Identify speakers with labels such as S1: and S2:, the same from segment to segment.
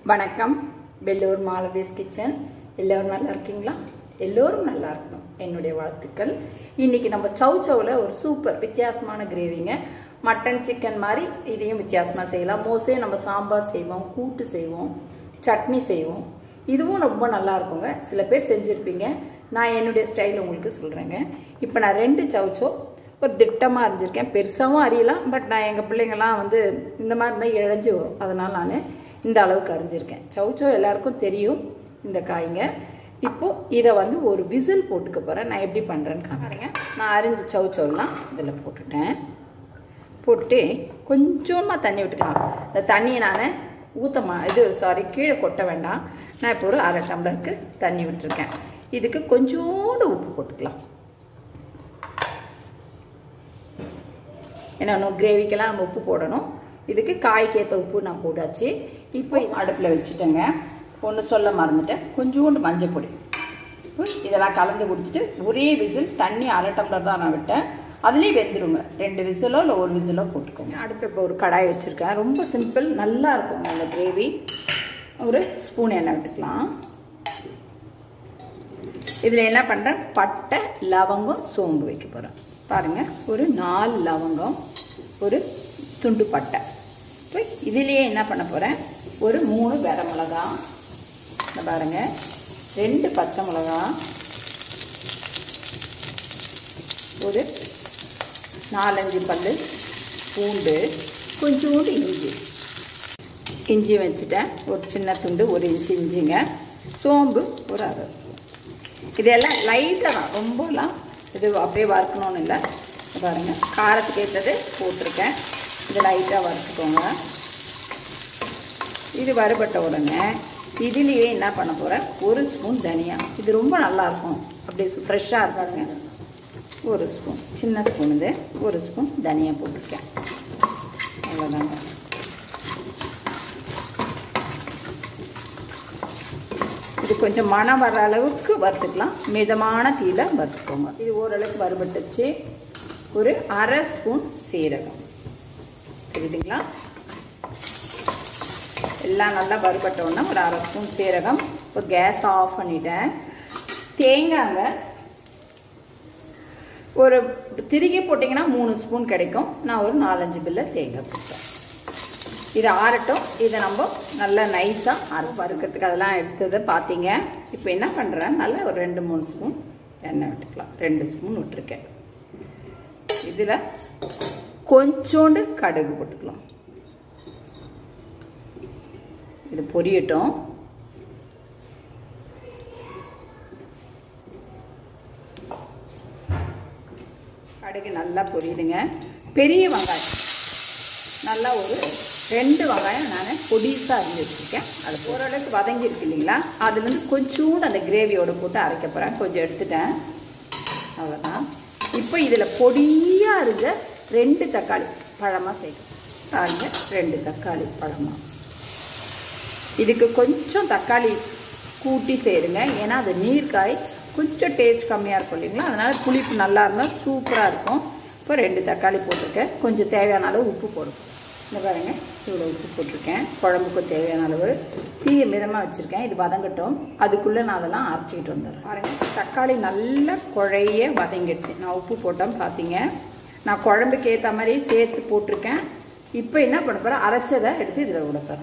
S1: வணக்கம் வெள்ளூர் மாலதேஸ் கிச்சன் எல்லோரும் நல்லா இருக்கீங்களா எல்லோரும் நல்லா இருக்கணும் என்னுடைய வாழ்த்துக்கள் இன்னைக்கு நம்ம சவு சவுல ஒரு சூப்பர் வித்தியாசமான கிரேவிங்க மட்டன் சிக்கன் மாதிரி இதையும் வித்தியாசமாக செய்யலாம் மோஸ்ட்லி நம்ம சாம்பார் செய்வோம் கூட்டு செய்வோம் சட்னி செய்வோம் இதுவும் ரொம்ப நல்லா இருக்குங்க சில பேர் செஞ்சுருப்பீங்க நான் என்னுடைய ஸ்டைல் உங்களுக்கு சொல்கிறேங்க இப்போ நான் ரெண்டு சவுச்சோ ஒரு திட்டமாக அரிஞ்சிருக்கேன் பெருசாகவும் அறியலாம் பட் நான் எங்கள் பிள்ளைங்கள்லாம் வந்து இந்த மாதிரி இருந்தால் இழைஞ்சி வரும் அதனால் நான் இந்த அளவுக்கு அரிஞ்சிருக்கேன் சவுச்சோ எல்லாருக்கும் தெரியும் இந்த காய்ங்க இப்போ இதை வந்து ஒரு விசில் போட்டுக்க போகிறேன் நான் எப்படி பண்ணுறேன்னு காமிக்கிறேங்க நான் அரிஞ்ச சவுச்சோலாம் இதில் போட்டுட்டேன் போட்டுட்டு கொஞ்சமாக தண்ணி விட்டுக்கலாம் இந்த தண்ணியை நான் ஊற்றமா இது சாரி கீழே கொட்ட வேண்டாம் நான் இப்போ ஒரு அரை டம்ளருக்கு தண்ணி விட்டுருக்கேன் இதுக்கு கொஞ்சோண்டு உப்பு போட்டுக்கலாம் ஏன்னா இன்னும் கிரேவிக்கெல்லாம் நம்ம உப்பு போடணும் இதுக்கு காய்க்கு ஏற்ற உப்பு நான் போட்டாச்சு இப்போ அடுப்பில் வச்சுட்டேங்க ஒன்று சொல்ல மறந்துட்டேன் கொஞ்சோண்டு மஞ்சள் பொடி இப்போ இதெல்லாம் கலந்து கொடுத்துட்டு ஒரே விசில் தண்ணி அரை டம்ளர் தான் நான் விட்டேன் அதுலேயே வெந்துருங்க ரெண்டு விசிலோ இல்லை ஒரு விசிலோ போட்டுக்கோங்க அடுப்பில் இப்போ ஒரு கடாய் வச்சுருக்கேன் ரொம்ப சிம்பிள் நல்லா இருக்குங்க அந்த கிரேவி ஒரு ஸ்பூன் எண்ணெய் விட்டுக்கலாம் இதில் என்ன பண்ணுறேன் பட்டை லவங்கம் சோம்பு வைக்க போகிறேன் பாருங்கள் ஒரு நாலு லவங்கம் ஒரு துண்டு பட்டை இப்போ இதுலேயே என்ன பண்ண போகிறேன் ஒரு மூணு வெர மிளகா இந்த பாருங்கள் ரெண்டு பச்சை மிளகா ஒரு நாலஞ்சு பல் பூண்டு கொஞ்சோண்டு இஞ்சி இஞ்சி வச்சுட்டேன் ஒரு சின்ன துண்டு ஒரு இன்ச்சு இஞ்சிங்க சோம்பு ஒரு அரை இதெல்லாம் லைட்டாக தான் ரொம்பலாம் இது அப்படியே வறுக்கணும்னு இல்லை பாருங்கள் காரத்துக்கு ஏற்றது போட்டிருக்கேன் இது லைட்டாக வறுத்துக்கோங்க இது வறுபட்ட உடனே இதுலேயே என்ன பண்ண போகிறேன் ஒரு ஸ்பூன் தனியா இது ரொம்ப நல்லாயிருக்கும் அப்படியே ஃப்ரெஷ்ஷாக இருக்காதுங்க ஒரு ஸ்பூன் சின்ன ஸ்பூன் இது ஒரு ஸ்பூன் தனியா போட்டிருக்கேன் அவ்வளோதாங்க இது கொஞ்சம் மனம் வர அளவுக்கு வறுத்துக்கலாம் மிதமான தீயில வறுத்துக்கோங்க இது ஓரளவுக்கு வறுபட்டுச்சு ஒரு அரை ஸ்பூன் சீரகம் தெரியுதுங்களா எல்லாம் நல்லா வறுபட்டோன்னா ஒரு அரை ஸ்பூன் சீரகம் இப்போ கேஸ் ஆஃப் பண்ணிட்டேன் தேங்காங்க ஒரு திருகி போட்டிங்கன்னா மூணு ஸ்பூன் கிடைக்கும் நான் ஒரு நாலஞ்சு பில்ல தேங்காய் போட்டேன் இது ஆறட்டும் இதை நம்ம நல்லா நைஸாக அரை வறுக்கிறதுக்கு அதெல்லாம் எடுத்ததை பார்த்தீங்க இப்போ என்ன பண்ணுறேன் நல்லா ஒரு ரெண்டு மூணு ஸ்பூன் எண்ணெய் விட்டுக்கலாம் ரெண்டு ஸ்பூன் விட்டுருக்கேன் இதில் கொஞ்சோண்டு கடுகு போட்டுக்கலாம் இது பொரியட்டும் கடுகு நல்லா பொரியுதுங்க பெரிய வெங்காயம் நல்லா ஒரு ரெண்டு வெங்காயம் நான் பொடிசாக அரிஞ்சு வச்சுருக்கேன் அது ஓரளவுக்கு வதங்கியிருக்கு இல்லைங்களா அதுலேருந்து கொஞ்சோண்டு அந்த கிரேவியோடு போட்டு அரைக்க போகிறேன் கொஞ்சம் எடுத்துட்டேன் அவ்வளோதான் இப்போ இதில் பொடியாக அரிஞ்ச ரெண்டு தக்காளி பழமாக சேர்க்கணும் பாருங்க ரெண்டு தக்காளி பழமாக இதுக்கு கொஞ்சம் தக்காளி கூட்டி சேருங்க ஏன்னா அது நீர்க்காய் கொஞ்சம் டேஸ்ட் கம்மியாக இருக்கும் இல்லைங்களா அதனால் புளிப்பு நல்லா இருந்தால் சூப்பராக இருக்கும் இப்போ ரெண்டு தக்காளி போட்டிருக்கேன் கொஞ்சம் தேவையான அளவு உப்பு போடும் இந்த பாருங்க இவ்வளோ உப்பு போட்டிருக்கேன் குழம்புக்கு தேவையான அளவு தீயை மிதமாக வச்சுருக்கேன் இது வதங்கட்டும் அதுக்குள்ளே நான் அதெல்லாம் அரைச்சிக்கிட்டு வந்துடுறேன் பாருங்க தக்காளி நல்லா குழைய வதங்கிடுச்சு நான் உப்பு போட்டோம் பார்த்தீங்க நான் குழம்புக்கு ஏற்ற மாதிரி சேர்த்து போட்டிருக்கேன் இப்போ என்ன பண்ண போகிறேன் அரைச்சதை எடுத்து இதில் விட போகிறேன்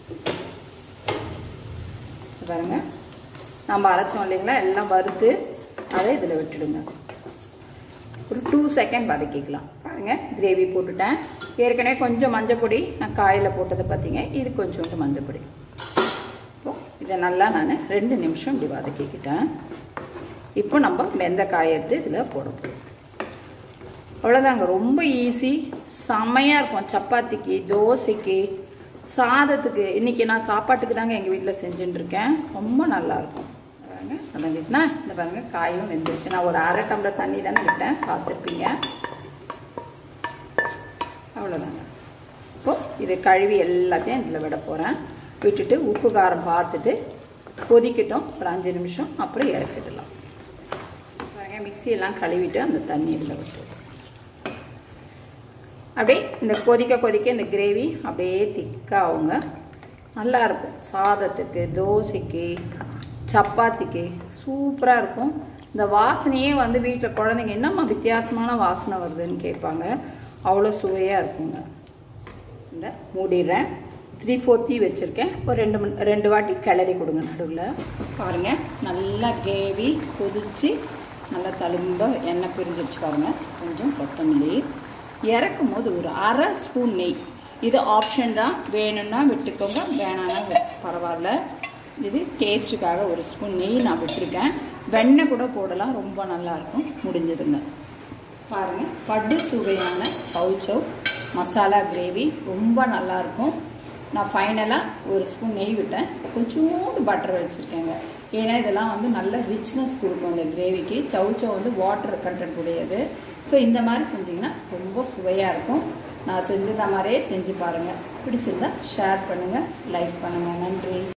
S1: பாருங்க நம்ம அரைச்சோம் இல்லைங்களா எல்லாம் வறுத்து அதை இதில் விட்டுடுங்க ஒரு டூ செகண்ட் வதக்கிக்கலாம் பாருங்கள் கிரேவி போட்டுட்டேன் ஏற்கனவே கொஞ்சம் மஞ்சள் பொடி நான் காயில் போட்டதை பார்த்தீங்க இது கொஞ்சோண்டு மஞ்சள் பொடி இப்போ இதை நல்லா நான் ரெண்டு நிமிஷம் இப்படி வதக்கிக்கிட்டேன் இப்போ நம்ம வெந்த காயை எடுத்து இதில் போட போகிறோம் அவ்வளோதாங்க ரொம்ப ஈஸி செம்மையாக இருக்கும் சப்பாத்திக்கு தோசைக்கு சாதத்துக்கு இன்றைக்கி நான் சாப்பாட்டுக்கு தாங்க எங்கள் வீட்டில் செஞ்சுட்டுருக்கேன் ரொம்ப நல்லாயிருக்கும் பாருங்க வதங்கிட்டுனா இந்த பாருங்க காயும் வெந்துருச்சு நான் ஒரு அரை டம்ளர் தண்ணி தானே விட்டேன் பார்த்துருப்பீங்க அவ்வளோதாங்க இப்போது இது கழுவி எல்லாத்தையும் இதில் விட போகிறேன் விட்டுட்டு உப்பு காரம் பார்த்துட்டு கொதிக்கட்டும் ஒரு அஞ்சு நிமிஷம் அப்புறம் இறக்கிடலாம் பாருங்க மிக்சியெல்லாம் கழுவிட்டு அந்த தண்ணி இதில் விட்டு அப்படியே இந்த கொதிக்க கொதிக்க இந்த கிரேவி அப்படியே திக்காகுங்க நல்லா இருக்கும் சாதத்துக்கு தோசைக்கு சப்பாத்திக்கு சூப்பராக இருக்கும் இந்த வாசனையே வந்து வீட்டில் குழந்தைங்க என்னம்மா வித்தியாசமான வாசனை வருதுன்னு கேட்பாங்க அவ்வளோ சுவையாக இருக்குங்க இந்த மூடிடுறேன் த்ரீ ஃபோர்த்தி வச்சுருக்கேன் ஒரு ரெண்டு மணி ரெண்டு வாட்டி கிளறி கொடுங்க நடுவில் பாருங்கள் நல்லா கேவி கொதிச்சு நல்லா தழும்ப எண்ணெய் பிரிஞ்சிடுச்சு பாருங்கள் கொஞ்சம் கொத்தமல்லி இறக்கும் போது ஒரு அரை ஸ்பூன் நெய் இது ஆப்ஷன் தான் வேணும்னா விட்டுக்கோங்க வேணான்னா வி- பரவாயில்ல இது டேஸ்ட்டுக்காக ஒரு ஸ்பூன் நெய் நான் விட்டுருக்கேன் வெண்ணெய் கூட போடலாம் ரொம்ப நல்லாயிருக்கும் முடிஞ்சதுங்க பாருங்கள் படு சுவையான சவ் சவ் மசாலா கிரேவி ரொம்ப நல்லாயிருக்கும் நான் ஃபைனலாக ஒரு ஸ்பூன் நெய் விட்டேன் கொஞ்சோண்டு பட்டர் வச்சுருக்கேங்க ஏன்னா இதெல்லாம் வந்து நல்ல ரிச்னஸ் கொடுக்கும் அந்த கிரேவிக்கு சவ் சவ் வந்து வாட்டர் கண்டென்ட் உடையது ஸோ இந்த மாதிரி செஞ்சிங்கன்னா ரொம்ப சுவையாக இருக்கும் நான் செஞ்சத மாதிரியே செஞ்சு பாருங்கள் பிடிச்சிருந்தா ஷேர் பண்ணுங்கள் லைக் பண்ணுங்கள் நன்றி